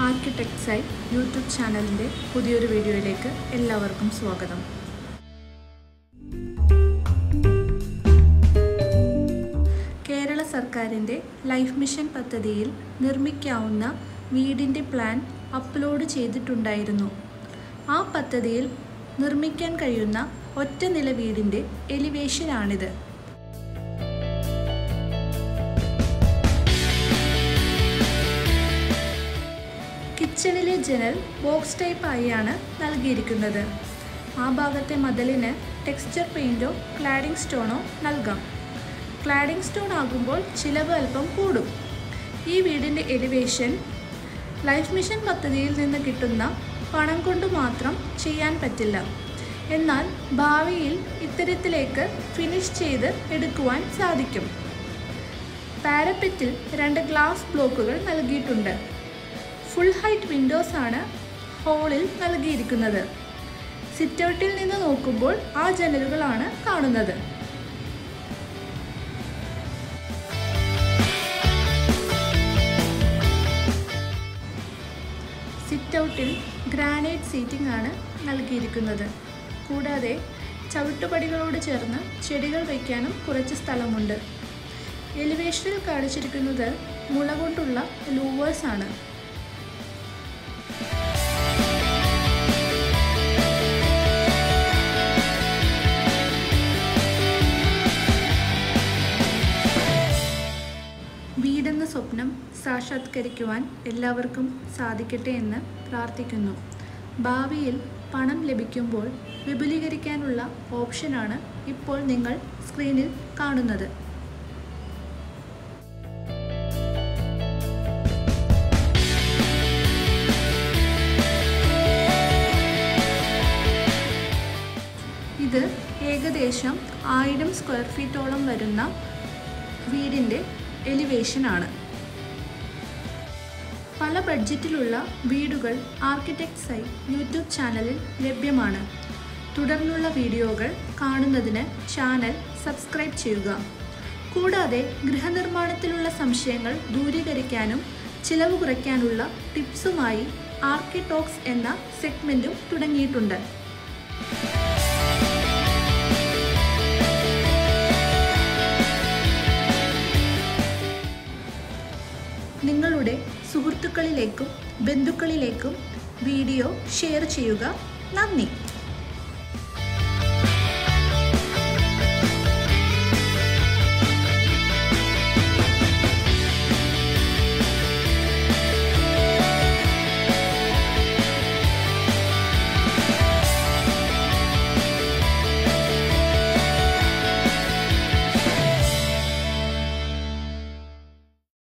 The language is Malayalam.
ആർക്കിടെക്ട്സായി യൂട്യൂബ് ചാനലിൻ്റെ പുതിയൊരു വീഡിയോയിലേക്ക് എല്ലാവർക്കും സ്വാഗതം കേരള സർക്കാരിൻ്റെ ലൈഫ് മിഷൻ പദ്ധതിയിൽ നിർമ്മിക്കാവുന്ന വീടിൻ്റെ പ്ലാൻ അപ്ലോഡ് ചെയ്തിട്ടുണ്ടായിരുന്നു ആ പദ്ധതിയിൽ നിർമ്മിക്കാൻ കഴിയുന്ന ഒറ്റ നില വീടിൻ്റെ എലിവേഷനാണിത് കിച്ചണിലെ ജനൽ ബോക്സ് ടൈപ്പ് ആയാണ് നൽകിയിരിക്കുന്നത് ആ ഭാഗത്തെ മതിലിന് ടെക്സ്ചർ പെയിൻറ്റോ ക്ലാഡിംഗ് സ്റ്റോണോ നൽകാം ക്ലാഡിംഗ് സ്റ്റോൺ ആകുമ്പോൾ ചിലവ് അല്പം കൂടും ഈ വീടിൻ്റെ എലിവേഷൻ ലൈഫ് മിഷൻ പദ്ധതിയിൽ നിന്ന് കിട്ടുന്ന പണം കൊണ്ട് മാത്രം ചെയ്യാൻ പറ്റില്ല എന്നാൽ ഭാവിയിൽ ഇത്തരത്തിലേക്ക് ഫിനിഷ് ചെയ്ത് എടുക്കുവാൻ സാധിക്കും പാരപ്പറ്റിൽ രണ്ട് ഗ്ലാസ് ബ്ലോക്കുകൾ നൽകിയിട്ടുണ്ട് ഫുൾ ഹൈറ്റ് വിൻഡോസ് ആണ് ഹോളിൽ നൽകിയിരിക്കുന്നത് സിറ്റൗട്ടിൽ നിന്ന് നോക്കുമ്പോൾ ആ ജനലുകളാണ് കാണുന്നത് സിറ്റൗട്ടിൽ ഗ്രാനൈറ്റ് സീറ്റിംഗ് ആണ് നൽകിയിരിക്കുന്നത് കൂടാതെ ചവിട്ടുപടികളോട് ചേർന്ന് ചെടികൾ വയ്ക്കാനും കുറച്ച് സ്ഥലമുണ്ട് എലിവേഷനിൽ കാണിച്ചിരിക്കുന്നത് മുള കൊണ്ടുള്ള ലൂവേഴ്സ് ആണ് വീടെന്ന സ്വപ്നം സാക്ഷാത്കരിക്കുവാൻ എല്ലാവർക്കും സാധിക്കട്ടെ എന്ന് പ്രാർത്ഥിക്കുന്നു ഭാവിയിൽ പണം ലഭിക്കുമ്പോൾ വിപുലീകരിക്കാനുള്ള ഓപ്ഷനാണ് ഇപ്പോൾ നിങ്ങൾ സ്ക്രീനിൽ കാണുന്നത് ഇത് ഏകദേശം ആയിരം സ്ക്വയർ ഫീറ്റോളം വരുന്ന വീടിൻ്റെ എലിവേഷൻ ആണ് പല ബഡ്ജറ്റിലുള്ള വീടുകൾ ആർക്കിടെക്ട്സായി യൂട്യൂബ് ചാനലിൽ ലഭ്യമാണ് തുടർന്നുള്ള വീഡിയോകൾ കാണുന്നതിന് ചാനൽ സബ്സ്ക്രൈബ് ചെയ്യുക കൂടാതെ ഗൃഹനിർമ്മാണത്തിലുള്ള സംശയങ്ങൾ ദൂരീകരിക്കാനും ചിലവ് കുറയ്ക്കാനുള്ള ടിപ്സുമായി ആർക്കിടോക്സ് എന്ന സെഗ്മെൻറ്റും തുടങ്ങിയിട്ടുണ്ട് നിങ്ങളുടെ സുഹൃത്തുക്കളിലേക്കും ബന്ധുക്കളിലേക്കും വീഡിയോ ഷെയർ ചെയ്യുക നന്ദി